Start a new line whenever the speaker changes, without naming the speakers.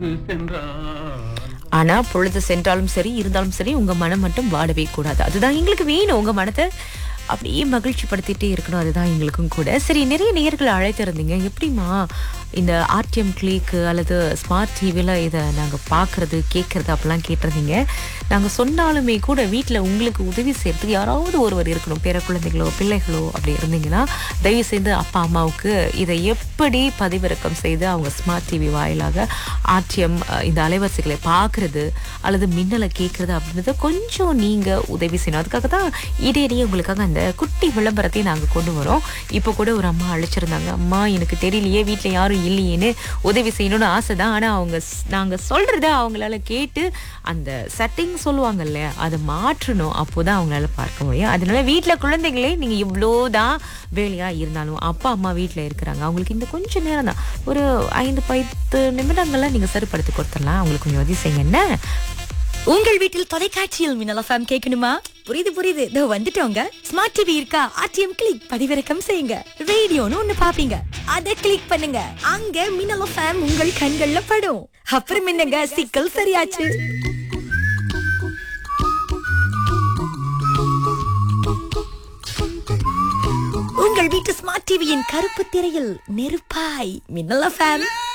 ஆனா பொழுது சென்றாலும் சரி இருந்தாலும் சரி உங்க மனம் மட்டும் வாடவே கூடாது அதுதான் எங்களுக்கு வேணும் உங்க மனத்தை அப்படியே மகிழ்ச்சி படுத்திட்டே இருக்கணும் அதுதான் எங்களுக்கும் கூட சரி நிறைய நேயர்கள் அழைத்திருந்தீங்க எப்படிமா இந்த ஆர்டிஎம் கிளிக்கு அல்லது ஸ்மார்ட் டிவியில் இதை நாங்கள் பார்க்கறது கேட்கறது அப்படிலாம் கேட்டிருந்தீங்க நாங்கள் சொன்னாலுமே கூட வீட்டில் உங்களுக்கு உதவி செய்யறதுக்கு யாராவது ஒருவர் இருக்கணும் பேர குழந்தைகளோ பிள்ளைகளோ அப்படி இருந்தீங்கன்னா தயவு செய்து அப்பா அம்மாவுக்கு இதை எப்படி பதிவிறக்கம் செய்து அவங்க ஸ்மார்ட் டிவி வாயிலாக ஆர்டிஎம் இந்த அலைவரிசைகளை பார்க்கறது அல்லது மின்னலை கேட்கறது அப்படின்றத கொஞ்சம் நீங்கள் உதவி செய்யணும் அதுக்காக தான் இடையிடையே உங்களுக்காக அந்த குட்டி விளம்பரத்தை நாங்கள் கொண்டு வரோம் இப்போ கூட ஒரு அம்மா அழைச்சிருந்தாங்க அம்மா எனக்கு தெரியலையே வீட்டில் யாரும் இல்லையேன்னு உதவி செய்யணும்னு ஆசை தான் ஆனால் அவங்க ஸ்- நாங்க சொல்றத அவங்களால கேட்டு அந்த செட்டிங் சொல்லுவாங்கல்ல அதை மாற்றணும் அப்போதான் அவங்களால பார்க்க முடியும் அதனால வீட்டில் குழந்தைகளே நீங்க இவ்வளோதான் வேலையா இருந்தாலும் அப்பா அம்மா வீட்டில் இருக்கிறாங்க அவங்களுக்கு இந்த கொஞ்ச நேரம் தான் ஒரு ஐந்து பத்து நிமிடங்கள்ல நீங்க சரிப்படுத்தி கொடுத்துடலாம் அவங்களுக்கு கொஞ்சம் உதவி செய்யுங்க என்ன
உங்கள் வீட்டில் தொலைக்காட்சியில் மின்னல் எஃப்எம் கேட்கணுமா புரியுது புரியுது இதோ வந்துட்டோங்க ஸ்மார்ட் டிவி இருக்கா ஆர்டிஎம் கிளிக் பதிவிறக்கம் செய்யுங்க ரேடியோன்னு ஒண்ணு பாப்பீங்க அத கிளிக் பண்ணுங்க அங்க மின்னல் எஃப்எம் உங்கள் கண்கள்ல படும் அப்புறம் என்னங்க சிக்கல் சரியாச்சு உங்கள் வீட்டு ஸ்மார்ட் டிவியின் கருப்பு திரையில் நெருப்பாய் மின்னல் எஃப்எம்